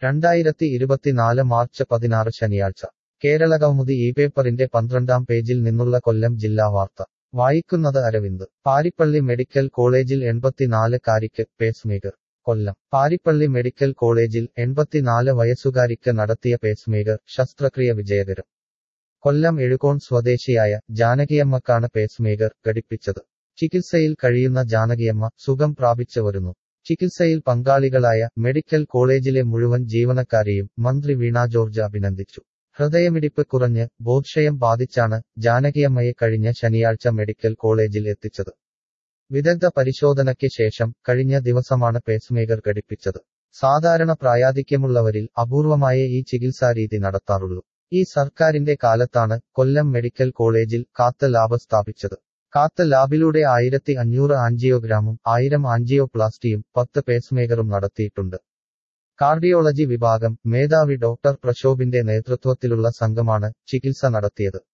രണ്ടായിരത്തി ഇരുപത്തിനാല് മാർച്ച് പതിനാറ് ശനിയാഴ്ച കേരളകൗമുദി ഈ പേപ്പറിന്റെ പന്ത്രണ്ടാം പേജിൽ നിന്നുള്ള കൊല്ലം ജില്ലാ വാർത്ത വായിക്കുന്നത് അരവിന്ദ് പാരിപ്പള്ളി മെഡിക്കൽ കോളേജിൽ എൺപത്തിനാല് കാരിക്ക് പേസ്മേക്കർ കൊല്ലം പാരിപ്പള്ളി മെഡിക്കൽ കോളേജിൽ എൺപത്തിനാല് വയസ്സുകാരിക്ക് നടത്തിയ പേസ്മേക്കർ ശസ്ത്രക്രിയ വിജയകരം കൊല്ലം എഴുകോൺ സ്വദേശിയായ ജാനകിയമ്മക്കാണ് പേസ്മേക്കർ ഘടിപ്പിച്ചത് ചികിത്സയിൽ കഴിയുന്ന ജാനകിയമ്മ സുഖം പ്രാപിച്ചു വരുന്നു ചികിത്സയിൽ പങ്കാളികളായ മെഡിക്കൽ കോളേജിലെ മുഴുവൻ ജീവനക്കാരെയും മന്ത്രി വീണ ജോർജ് അഭിനന്ദിച്ചു ഹൃദയമിടിപ്പ് കുറഞ്ഞ് ബോധക്ഷയം ബാധിച്ചാണ് ജാനകിയമ്മയെ കഴിഞ്ഞ ശനിയാഴ്ച മെഡിക്കൽ കോളേജിൽ എത്തിച്ചത് വിദഗ്ധ പരിശോധനയ്ക്ക് ശേഷം കഴിഞ്ഞ ദിവസമാണ് പേസ്മേക്കർ ഘടിപ്പിച്ചത് സാധാരണ പ്രായാധിക്യമുള്ളവരിൽ അപൂർവമായേ ഈ ചികിത്സാരീതി നടത്താറുള്ളൂ ഈ സർക്കാരിന്റെ കാലത്താണ് കൊല്ലം മെഡിക്കൽ കോളേജിൽ കാത്ത് ലാബ് സ്ഥാപിച്ചത് കാത്ത് ലാബിലൂടെ ആയിരത്തി അഞ്ഞൂറ് ആൻജിയോഗ്രാമും ആയിരം ആൻജിയോപ്ലാസ്റ്റിയും പത്ത് പേസ്മേക്കറും നടത്തിയിട്ടുണ്ട് കാർഡിയോളജി വിഭാഗം മേധാവി ഡോക്ടർ പ്രശോഭിന്റെ നേതൃത്വത്തിലുള്ള സംഘമാണ് ചികിത്സ നടത്തിയത്